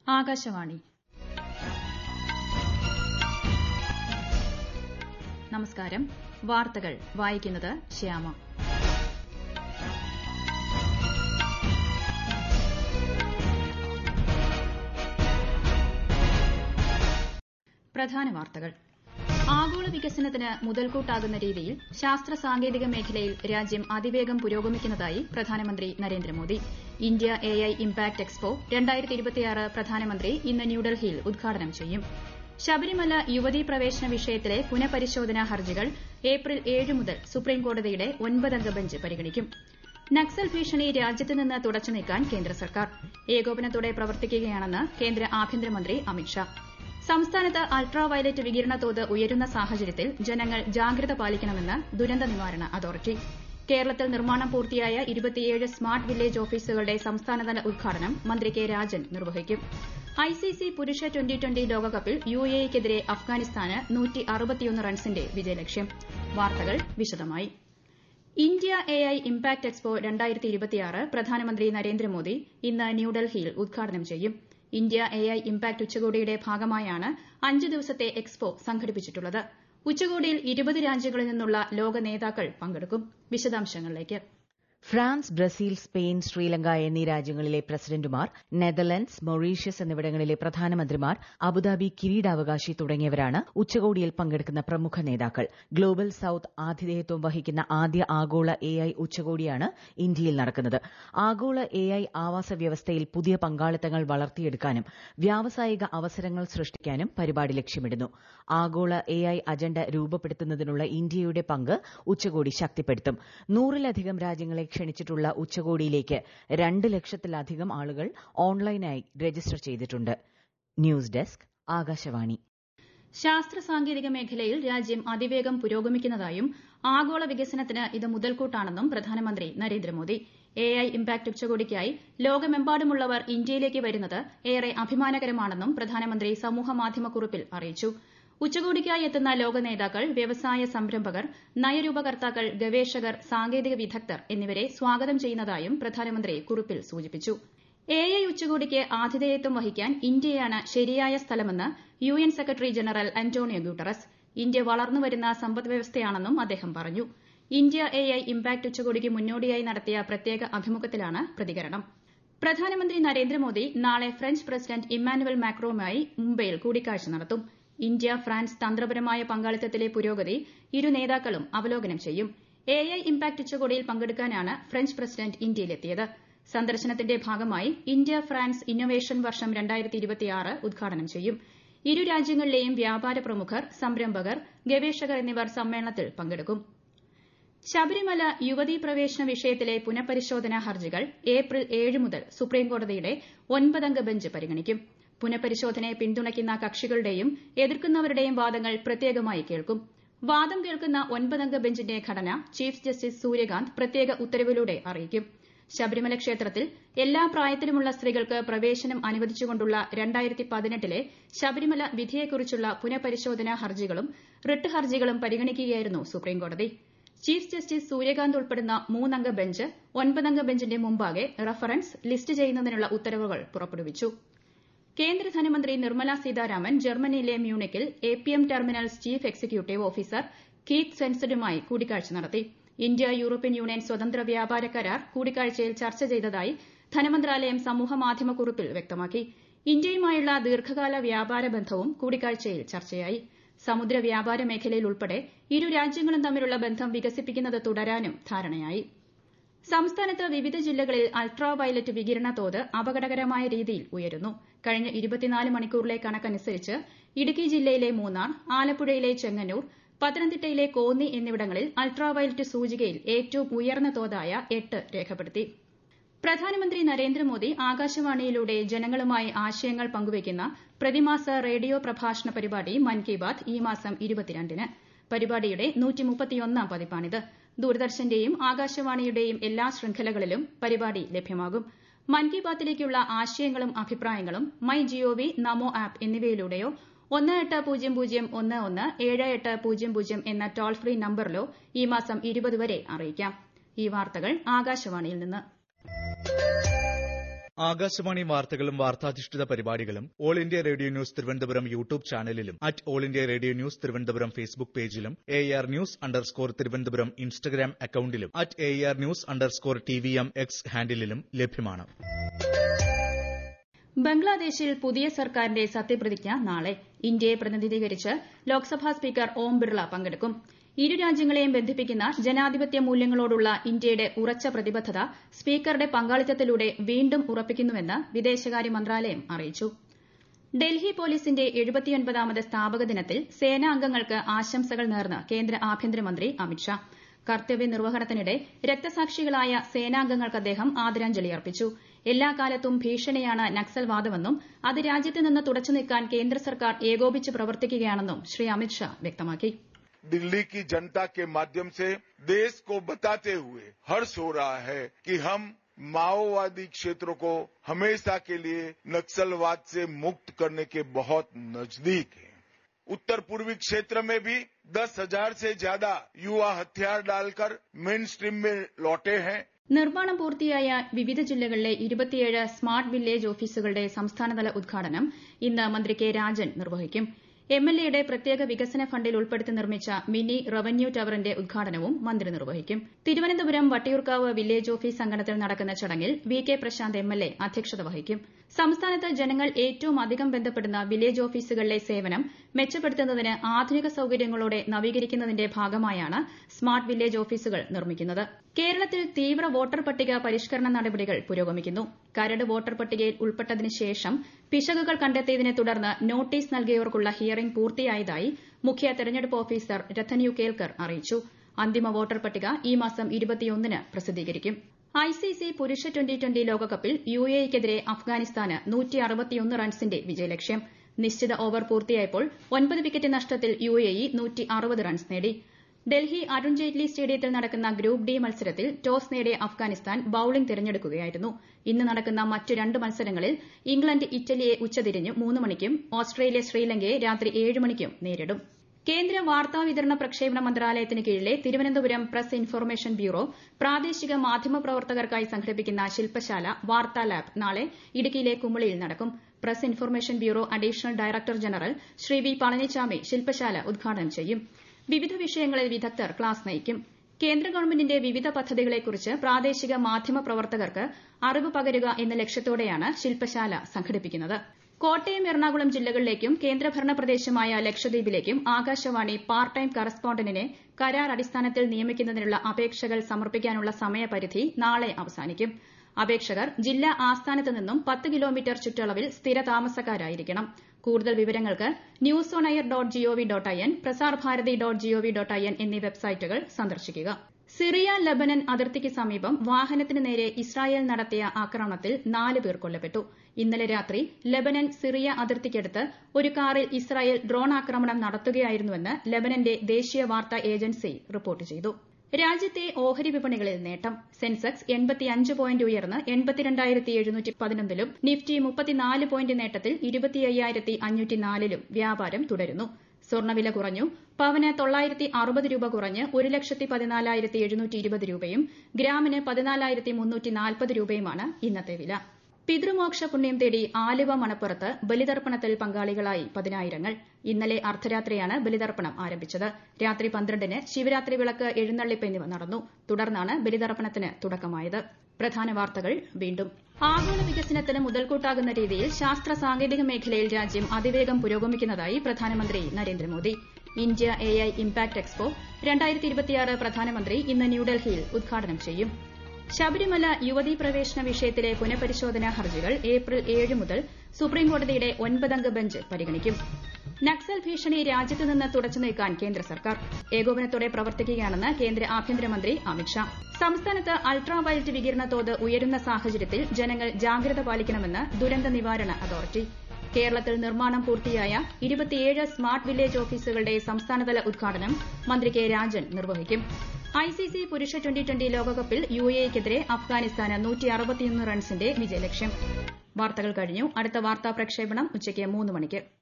ആകാശവാണി നമസ്കാരം വാർത്തകൾ വായിക്കുന്നത് ശ്യാമ പ്രധാന വാർത്തകൾ ആഗോള വികസനത്തിന് മുതൽക്കൂട്ടാകുന്ന രീതിയിൽ ശാസ്ത്ര സാങ്കേതിക മേഖലയിൽ രാജ്യം അതിവേഗം പുരോഗമിക്കുന്നതായി പ്രധാനമന്ത്രി Narendra Modi India AI impact expo പ്രധാനമന്ത്രി ഇന്ന് ന്യൂഡൽഹിയിൽ ഉദ്ഘാടനം ചെയ്യും ശബരിമല യുവതീ പ്രവേശന വിഷയത്തിലെ പുനഃപരിശോധനാ ഹർജികൾ ഏപ്രിൽ ഏഴ് മുതൽ സുപ്രീംകോടതിയുടെ ഒൻപതംഗ ബെഞ്ച് പരിഗണിക്കും നക്സൽ ഭീഷണി രാജ്യത്ത് നിന്ന് തുടച്ചു നീക്കാൻ കേന്ദ്ര സർക്കാർ ഏകോപനത്തോടെ പ്രവർത്തിക്കുകയാണെന്ന് കേന്ദ്ര ആഭ്യന്തരമന്ത്രി അമിത്ഷാ സംസ്ഥാനത്ത് അൾട്രാ വയലറ്റ് വികിരണ തോത് ഉയരുന്ന സാഹചര്യത്തിൽ ജനങ്ങൾ ജാഗ്രത പാലിക്കണമെന്ന് ദുരന്ത നിവാരണ അതോറിറ്റി കേരളത്തിൽ നിർമ്മാണം പൂർത്തിയായ സ്മാർട്ട് വില്ലേജ് ഓഫീസുകളുടെ സംസ്ഥാനതല ഉദ്ഘാടനം മന്ത്രി കെ രാജൻ നിർവഹിക്കും ഐസിസി പുരുഷ ട്വന്റി ട്വന്റി ലോകകപ്പിൽ യുഎഇക്കെതിരെ അഫ്ഗാനിസ്ഥാന് റൺസിന്റെ വിജയലക്ഷ്യം വാർത്തകൾ വിശദമായി ഇന്ത്യ എഐ ഇംപാക്ട് എക്സ്പോ പ്രധാനമന്ത്രി നരേന്ദ്രമോദി ഇന്ന് ന്യൂഡൽഹിയിൽ ഉദ്ഘാടനം ചെയ്യും ഇന്ത്യ എഐ ഇംപാക്ട് ഉച്ചകോടിയുടെ ഭാഗമായാണ് അഞ്ച് ദിവസത്തെ എക്സ്പോ സംഘടിപ്പിച്ചിട്ടുള്ളത് ഉച്ചകോടിയിൽ ഇരുപത് രാജ്യങ്ങളിൽ നിന്നുള്ള ലോക നേതാക്കൾ പങ്കെടുക്കും വിശദാംശങ്ങളിലേക്ക് ഫ്രാൻസ് ബ്രസീൽ സ്പെയിൻ ശ്രീലങ്ക എന്നീ രാജ്യങ്ങളിലെ പ്രസിഡന്റുമാർ നെതർലൻഡ്സ് മൊറീഷ്യസ് എന്നിവിടങ്ങളിലെ പ്രധാനമന്ത്രിമാർ അബുദാബി കിരീടാവകാശി തുടങ്ങിയവരാണ് ഉച്ചകോടിയിൽ പങ്കെടുക്കുന്ന പ്രമുഖ നേതാക്കൾ ഗ്ലോബൽ സൌത്ത് ആതിഥേയത്വം വഹിക്കുന്ന ആദ്യ ആഗോള എഐ ഉച്ചകോടിയാണ് ഇന്ത്യയിൽ നടക്കുന്നത് ആഗോള എഐ ആവാസ വ്യവസ്ഥയിൽ പുതിയ പങ്കാളിത്തങ്ങൾ വളർത്തിയെടുക്കാനും വ്യാവസായിക അവസരങ്ങൾ സൃഷ്ടിക്കാനും പരിപാടി ലക്ഷ്യമിടുന്നു ആഗോള എഐ അജണ്ട രൂപപ്പെടുത്തുന്നതിനുള്ള ഇന്ത്യയുടെ പങ്ക് ഉച്ചകോടി ശക്തിപ്പെടുത്തും നൂറിലധികം രാജ്യങ്ങളെ ക്ഷണിച്ചിട്ടുള്ള ഉച്ചകോടിയിലേക്ക് രണ്ട് ലക്ഷത്തിലധികം ആളുകൾ ഓൺലൈനായി രജിസ്റ്റർ ചെയ്തിട്ടുണ്ട് ന്യൂസ് ഡെസ്ക് ആകാശവാണി ശാസ്ത്ര സാങ്കേതിക മേഖലയിൽ രാജ്യം അതിവേഗം പുരോഗമിക്കുന്നതായും ആഗോള വികസനത്തിന് ഇത് മുതൽക്കൂട്ടാണെന്നും പ്രധാനമന്ത്രി നരേന്ദ്രമോദി എഐ ഇംപാക്ട് ഉച്ചകോടിക്കായി ലോകമെമ്പാടുമുള്ളവർ ഇന്ത്യയിലേക്ക് വരുന്നത് ഏറെ അഭിമാനകരമാണെന്നും പ്രധാനമന്ത്രി സമൂഹമാധ്യമക്കുറിപ്പിൽ അറിയിച്ചു ഉച്ചകോടിക്കായി എത്തുന്ന ലോക നേതാക്കൾ വ്യവസായ സംരംഭകർ നയരൂപകർത്താക്കൾ ഗവേഷകർ സാങ്കേതിക വിദഗ്ധർ എന്നിവരെ സ്വാഗതം ചെയ്യുന്നതായും പ്രധാനമന്ത്രി കുറിപ്പിൽ സൂചിപ്പിച്ചു എഐ ഉച്ചകോടിക്ക് ആതിഥേയത്വം വഹിക്കാൻ ഇന്ത്യയാണ് ശരിയായ സ്ഥലമെന്ന് U N secretary general Antonio Guterres India വളർന്നുവരുന്ന സമ്പദ്വ്യവസ്ഥയാണെന്നും അദ്ദേഹം പറഞ്ഞു ഇന്ത്യ എഐ ഇംപാക്ട് ഉച്ചകോടിക്ക് മുന്നോടിയായി നടത്തിയ പ്രത്യേക അഭിമുഖത്തിലാണ് പ്രതികരണം പ്രധാനമന്ത്രി നരേന്ദ്രമോദി നാളെ ഫ്രഞ്ച് പ്രസിഡന്റ് ഇമ്മാനുവൽ മാക്രോയുമായി മുംബൈയിൽ കൂടിക്കാഴ്ച നടത്തും ഇന്ത്യ ഫ്രാൻസ് തന്ത്രപരമായ പങ്കാളിത്തത്തിലെ പുരോഗതി ഇരു നേതാക്കളും അവലോകനം ചെയ്യും എഐ ഇംപാക്ട് ഉച്ചകോടിയിൽ പങ്കെടുക്കാനാണ് ഫ്രഞ്ച് പ്രസിഡന്റ് ഇന്ത്യയിലെത്തിയത് സന്ദർശനത്തിന്റെ ഭാഗമായി ഇന്ത്യ ഫ്രാൻസ് ഇന്നൊവേഷൻ വർഷം ഉദ്ഘാടനം ചെയ്യും ഇരു രാജ്യങ്ങളിലെയും വ്യാപാര പ്രമുഖർ സംരംഭകർ ഗവേഷകർ എന്നിവർ സമ്മേളനത്തിൽ പങ്കെടുക്കും ശബരിമല യുവതീ പ്രവേശന വിഷയത്തിലെ പുനഃപരിശോധനാ ഹർജികൾ ഏപ്രിൽ ഏഴ് മുതൽ സുപ്രീംകോടതിയുടെ ഒൻപതംഗ ബെഞ്ച് പരിഗണിക്കും പുനഃപരിശോധനയെ പിന്തുണയ്ക്കുന്ന കക്ഷികളുടെയും എതിർക്കുന്നവരുടെയും വാദങ്ങൾ പ്രത്യേകമായി കേൾക്കും വാദം കേൾക്കുന്ന ഒൻപതംഗ ബെഞ്ചിന്റെ ഘടന ചീഫ് ജസ്റ്റിസ് സൂര്യകാന്ത് പ്രത്യേക ഉത്തരവിലൂടെ അറിയിക്കും ശബരിമല ക്ഷേത്രത്തിൽ എല്ലാ പ്രായത്തിലുമുള്ള സ്ത്രീകൾക്ക് പ്രവേശനം അനുവദിച്ചുകൊണ്ടുള്ള ലെ ശബരിമല വിധിയെക്കുറിച്ചുള്ള പുനഃപരിശോധനാ ഹർജികളും റിട്ട് ഹർജികളും പരിഗണിക്കുകയായിരുന്നു സുപ്രീംകോടതി ചീഫ് ജസ്റ്റിസ് സൂര്യകാന്ത് ഉൾപ്പെടുന്ന മൂന്നംഗ ബെഞ്ച് ഒൻപതംഗ ബെഞ്ചിന്റെ മുമ്പാകെ റഫറൻസ് ലിസ്റ്റ് ചെയ്യുന്നതിനുള്ള ഉത്തരവുകൾ പുറപ്പെടുവിച്ചു കേന്ദ്ര ധനമന്ത്രി നിർമ്മല സീതാരാമൻ ജർമ്മനിയിലെ മ്യൂണിക്കിൽ A P M terminals chief executive officer Keith സെൻസറുമായി കൂടിക്കാഴ്ച നടത്തി ഇന്ത്യ യൂറോപ്യൻ യൂണിയൻ സ്വതന്ത്ര വ്യാപാര കരാർ കൂടിക്കാഴ്ചയിൽ ചർച്ച ചെയ്തതായി ധനമന്ത്രാലയം സമൂഹമാധ്യമക്കുറിപ്പിൽ വ്യക്തമാക്കി ഇന്ത്യയുമായുള്ള ദീർഘകാല വ്യാപാര ബന്ധവും കൂടിക്കാഴ്ചയിൽ ചർച്ചയായി സമുദ്ര വ്യാപാര മേഖലയിൽ ഉൾപ്പെടെ ഇരു രാജ്യങ്ങളും തമ്മിലുള്ള ബന്ധം വികസിപ്പിക്കുന്നത് തുടരാനും ധാരണയായി സംസ്ഥാനത്ത് വിവിധ ജില്ലകളിൽ അൾട്രാ വയലറ്റ് വികിരണ തോത് അപകടകരമായ രീതിയിൽ ഉയരുന്നു കഴിഞ്ഞ ഇരുപത്തിനാല് മണിക്കൂറിലെ കണക്കനുസരിച്ച് ഇടുക്കി ജില്ലയിലെ മൂന്നാർ ആലപ്പുഴയിലെ ചെങ്ങന്നൂർ പത്തനംതിട്ടയിലെ കോന്നി എന്നിവിടങ്ങളിൽ അൾട്രാ വയലറ്റ് സൂചികയിൽ ഏറ്റവും ഉയർന്ന തോതായ എട്ട് രേഖപ്പെടുത്തി പ്രധാനമന്ത്രി നരേന്ദ്രമോദി ആകാശവാണിയിലൂടെ ജനങ്ങളുമായി ആശയങ്ങൾ പങ്കുവയ്ക്കുന്ന പ്രതിമാസ റേഡിയോ പ്രഭാഷണ പരിപാടി മൻ കി ബാത് ഈ മാസം ഇരുപത്തിരണ്ടിന് പരിപാടിയുടെ പതിപ്പാണിത് ദൂരദർശന്റെയും ആകാശവാണിയുടെയും എല്ലാ ശൃംഖലകളിലും പരിപാടി ലഭ്യമാകും മൻ കി ബാത്തിലേക്കുള്ള ആശയങ്ങളും അഭിപ്രായങ്ങളും മൈ ജിഒവി നമോ ആപ്പ് എന്നിവയിലൂടെയോ ഒന്ന് എട്ട് പൂജ്യം പൂജ്യം ഒന്ന് ഒന്ന് ഏഴ് എട്ട് പൂജ്യം പൂജ്യം എന്ന ടോൾ ഫ്രീ നമ്പറിലോ ഈ മാസം ഇരുപത് വരെ അറിയിക്കാം ഈ വാർത്തകൾ ആകാശവാണിയിൽ നിന്ന് ആകാശവാണി വാർത്തകളും വാർത്താധിഷ്ഠിത പരിപാടികളും all India radio news Thiruvananthapuram YouTube ചാനലിലും at all India radio news Thiruvananthapuram Facebook പേജിലും air news underscore Thiruvananthapuram Instagram അക്കൌണ്ടിലും at air news underscore T V M X ഹാൻഡിലും ലഭ്യമാണ് ബംഗ്ലാദേശിൽ പുതിയ സർക്കാരിന്റെ സത്യപ്രതിജ്ഞ നാളെ ഇന്ത്യയെ പ്രതിനിധീകരിച്ച് ലോക്സഭാ സ്പീക്കർ ഓം ബിർള പങ്കെടുക്കും ഇരു രാജ്യങ്ങളെയും ബന്ധിപ്പിക്കുന്ന ജനാധിപത്യ മൂല്യങ്ങളോടുള്ള ഇന്ത്യയുടെ ഉറച്ച പ്രതിബദ്ധത സ്പീക്കറുടെ പങ്കാളിത്തത്തിലൂടെ വീണ്ടും ഉറപ്പിക്കുന്നുവെന്ന് വിദേശകാര്യ മന്ത്രാലയം അറിയിച്ചു ഡൽഹി പോലീസിന്റെ എഴുപത്തിയൊൻപതാമത് സ്ഥാപക ദിനത്തിൽ സേനാംഗങ്ങൾക്ക് ആശംസകൾ നേർന്ന് കേന്ദ്ര ആഭ്യന്തരമന്ത്രി അമിത്ഷാ കർത്തവ്യ നിർവഹണത്തിനിടെ രക്തസാക്ഷികളായ സേനാംഗങ്ങൾക്ക് അദ്ദേഹം ആദരാഞ്ജലി അർപ്പിച്ചു എല്ലാ കാലത്തും ഭീഷണിയാണ് നക്സൽവാദമെന്നും അത് രാജ്യത്ത് നിന്ന് തുടച്ചു നീക്കാൻ കേന്ദ്ര സർക്കാർ ഏകോപിച്ച് പ്രവർത്തിക്കുകയാണെന്നും ശ്രീ അമിത്ഷാ വ്യക്തമാക്കി दिल्ली की जनता के माध्यम से देश को बताते हुए हर्ष हो रहा है कि हम माओवादी क्षेत्रों को हमेशा के लिए नक्सलवाद से मुक्त करने के बहुत नजदीक हैं उत्तर पूर्वी क्षेत्र में भी दस हजार से ज्यादा युवा हथियार डालकर मेन स्ट्रीम में लौटे हैं നിർമ്മാണം പൂർത്തിയായ വിവിധ ജില്ലകളിലെ ഇരുപത്തിയേഴ് സ്മാർട്ട് വില്ലേജ് ഓഫീസുകളുടെ സംസ്ഥാനതല ഉദ്ഘാടനം ഇന്ന് മന്ത്രി കെ രാജൻ നിർവഹിക്കും എംഎൽഎയുടെ പ്രത്യേക വികസന ഫണ്ടിൽ ഉൾപ്പെടുത്തി നിർമ്മിച്ച മിനി റവന്യൂ ടവറിന്റെ ഉദ്ഘാടനവും മന്ത്രി നിർവഹിക്കും തിരുവനന്തപുരം വട്ടിയൂർക്കാവ് വില്ലേജ് ഓഫീസ് അങ്കണത്തിൽ നടക്കുന്ന ചടങ്ങിൽ വി കെ പ്രശാന്ത് എംഎൽഎ അധ്യക്ഷത വഹിക്കും സംസ്ഥാനത്ത് ജനങ്ങൾ ഏറ്റവും അധികം ബന്ധപ്പെടുന്ന വില്ലേജ് ഓഫീസുകളിലെ സേവനം മെച്ചപ്പെടുത്തുന്നതിന് ആധുനിക സൌകര്യങ്ങളോടെ നവീകരിക്കുന്നതിന്റെ ഭാഗമായാണ് സ്മാർട്ട് വില്ലേജ് ഓഫീസുകൾ നിർമ്മിക്കുന്നത് കേരളത്തിൽ തീവ്ര വോട്ടർ പട്ടിക പരിഷ്കരണ നടപടികൾ പുരോഗമിക്കുന്നു കരട് വോട്ടർ പട്ടികയിൽ ഉൾപ്പെട്ടതിന് ശേഷം പിശകുകൾ കണ്ടെത്തിയതിനെ തുടർന്ന് നോട്ടീസ് നൽകിയവർക്കുള്ള ഹിയറിംഗ് പൂർത്തിയായതായി മുഖ്യ തെരഞ്ഞെടുപ്പ് ഓഫീസർ രത്തൻ യു കേൽക്കർ അറിയിച്ചു അന്തിമ വോട്ടർ പട്ടിക ഈ മാസം ഇരുപത്തിയൊന്നിന് പ്രസിദ്ധീകരിക്കും ഐസിസി പുരുഷ ട്വന്റി ട്വന്റി ലോകകപ്പിൽ യുഎഇക്കെതിരെ അഫ്ഗാനിസ്ഥാന് റൺസിന്റെ വിജയലക്ഷ്യം നിശ്ചിത ഓവർ പൂർത്തിയായപ്പോൾ ഒൻപത് വിക്കറ്റ് നഷ്ടത്തിൽ യുഎഇ റൺസ് നേടി ഡൽഹി അരുൺ ജെയ്റ്റ്ലി സ്റ്റേഡിയത്തിൽ നടക്കുന്ന ഗ്രൂപ്പ് ഡി മത്സരത്തിൽ ടോസ് നേടിയ അഫ്ഗാനിസ്ഥാൻ ബൌളിംഗ് തിരഞ്ഞെടുക്കുകയായിരുന്നു ഇന്ന് നടക്കുന്ന മറ്റ് രണ്ട് മത്സരങ്ങളിൽ ഇംഗ്ലണ്ട് ഇറ്റലിയെ ഉച്ചതിരിഞ്ഞ് മൂന്ന് മണിക്കും ഓസ്ട്രേലിയ ശ്രീലങ്കയെ രാത്രി ഏഴ് മണിക്കും നേരിടും കേന്ദ്ര വാർത്താ വിതരണ പ്രക്ഷേപണ മന്ത്രാലയത്തിന് കീഴിലെ തിരുവനന്തപുരം പ്രസ് ഇൻഫർമേഷൻ ബ്യൂറോ പ്രാദേശിക മാധ്യമ പ്രവർത്തകർക്കായി സംഘടിപ്പിക്കുന്ന ശില്പശാല വാർത്താ ലാബ് നാളെ ഇടുക്കിയിലെ കുമളിയിൽ നടക്കും press information bureau additional director general Sri V Palanichamy ശില്പശാല ഉദ്ഘാടനം ചെയ്യും വിവിധ വിഷയങ്ങളിൽ വിദഗ്ധർ ക്ലാസ് നയിക്കും കേന്ദ്ര ഗവൺമെന്റിന്റെ വിവിധ പദ്ധതികളെക്കുറിച്ച് പ്രാദേശിക മാധ്യമ പ്രവർത്തകർക്ക് അറിവ് പകരുക എന്ന ലക്ഷ്യത്തോടെയാണ് ശില്പശാല സംഘടിപ്പിക്കുന്നത് കോട്ടയം എറണാകുളം ജില്ലകളിലേക്കും കേന്ദ്രഭരണ പ്രദേശമായ ലക്ഷദ്വീപിലേക്കും ആകാശവാണി പാർട്ട് ടൈം കറസ്പോണ്ടന്റിനെ കരാർ അടിസ്ഥാനത്തിൽ നിയമിക്കുന്നതിനുള്ള അപേക്ഷകൾ സമർപ്പിക്കാനുള്ള സമയപരിധി നാളെ അവസാനിക്കും അപേക്ഷകർ ജില്ലാ ആസ്ഥാനത്ത് നിന്നും പത്ത് കിലോമീറ്റർ ചുറ്റളവിൽ സ്ഥിര താമസക്കാരായിരിക്കണം കൂടുതൽ വിവരങ്ങൾക്ക് news on air dot gov dot I N Prasar Bharati dot gov dot I N എന്നീ വെബ്സൈറ്റുകൾ സന്ദർശിക്കുക സിറിയ ലബനൻ അതിർത്തിക്ക് സമീപം വാഹനത്തിന് നേരെ ഇസ്രായേൽ നടത്തിയ ആക്രമണത്തിൽ നാല് പേർ കൊല്ലപ്പെട്ടു ഇന്നലെ രാത്രി ലബനൻ സിറിയ അതിർത്തിക്കടുത്ത് ഒരു കാറിൽ ഇസ്രായേൽ ഡ്രോൺ ആക്രമണം നടത്തുകയായിരുന്നുവെന്ന് ലബനന്റെ ദേശീയ വാർത്താ ഏജൻസി റിപ്പോർട്ട് ചെയ്തു രാജ്യത്തെ ഓഹരി വിപണികളിൽ നേട്ടം സെൻസെക്സ് എൺപത്തിയഞ്ച് പോയിന്റ് ഉയർന്ന് എൺപത്തിരണ്ടായിരത്തി എഴുന്നൂറ്റി പതിനൊന്നിലും നിഫ്റ്റി മുപ്പത്തിനാല് പോയിന്റ് നേട്ടത്തിൽ ഇരുപത്തി അയ്യായിരത്തി അഞ്ഞൂറ്റി നാലിലും വ്യാപാരം തുടരുന്നു സ്വർണ്ണവില കുറഞ്ഞു പവന് തൊള്ളായിരത്തി അറുപത് രൂപ കുറഞ്ഞ് ഒരു ലക്ഷത്തി പതിനാലായിരത്തി എഴുന്നൂറ്റി ഇരുപത് രൂപയും ഗ്രാമിന് പതിനാലായിരത്തി മുന്നൂറ്റി നാൽപ്പത് രൂപയുമാണ് ഇന്നത്തെ വില പിതൃമോക്ഷ പുണ്യം തേടി ആലുവ മണപ്പുറത്ത് ബലിതർപ്പണത്തിൽ പങ്കാളികളായി പതിനായിരങ്ങൾ ഇന്നലെ അർദ്ധരാത്രിയാണ് ബലിതർപ്പണം ആരംഭിച്ചത് രാത്രി പന്ത്രണ്ടിന് ശിവരാത്രി വിളക്ക് എഴുന്നള്ളിപ്പ് എന്നിവ നടന്നു തുടർന്നാണ് ബലിതർപ്പണത്തിന് തുടക്കമായത് പ്രധാന വാർത്തകൾ വീണ്ടും ആഗോള വികസനത്തിന് മുതൽക്കൂട്ടാകുന്ന രീതിയിൽ ശാസ്ത്ര സാങ്കേതിക മേഖലയിൽ രാജ്യം അതിവേഗം പുരോഗമിക്കുന്നതായി പ്രധാനമന്ത്രി Narendra Modi India A I impact expo പ്രധാനമന്ത്രി ഇന്ന് ന്യൂഡൽഹിയിൽ ഉദ്ഘാടനം ചെയ്യും ശബരിമല യുവതീ പ്രവേശന വിഷയത്തിലെ പുനഃപരിശോധനാ ഹർജികൾ ഏപ്രിൽ ഏഴ് മുതൽ സുപ്രീംകോടതിയുടെ ഒൻപതംഗ ബെഞ്ച് പരിഗണിക്കും നക്സൽ ഭീഷണി രാജ്യത്ത് നിന്ന് തുടച്ചു നീക്കാൻ കേന്ദ്ര സർക്കാർ ഏകോപനത്തോടെ പ്രവർത്തിക്കുകയാണെന്ന് കേന്ദ്ര ആഭ്യന്തരമന്ത്രി അമിത്ഷാ സംസ്ഥാനത്ത് അൾട്രാ വയലറ്റ് വികിരണ തോത് ഉയരുന്ന സാഹചര്യത്തിൽ ജനങ്ങൾ ജാഗ്രത പാലിക്കണമെന്ന് ദുരന്ത നിവാരണ അതോറിറ്റി കേരളത്തിൽ നിർമ്മാണം പൂർത്തിയായ ഇരുപത്തിയേഴ് സ്മാർട്ട് വില്ലേജ് ഓഫീസുകളുടെ സംസ്ഥാനതല ഉദ്ഘാടനം മന്ത്രി കെ രാജൻ നിർവഹിക്കും ഐസിസി പുരുഷ ട്വന്റി ട്വന്റി ലോകകപ്പിൽ യുഎഇക്കെതിരെ അഫ്ഗാനിസ്ഥാന് റൺസിന്റെ വിജയലക്ഷ്യം വാർത്തകൾ കഴിഞ്ഞു അടുത്ത വാർത്താ പ്രക്ഷേപണം ഉച്ചയ്ക്ക് മൂന്ന് മണിക്ക്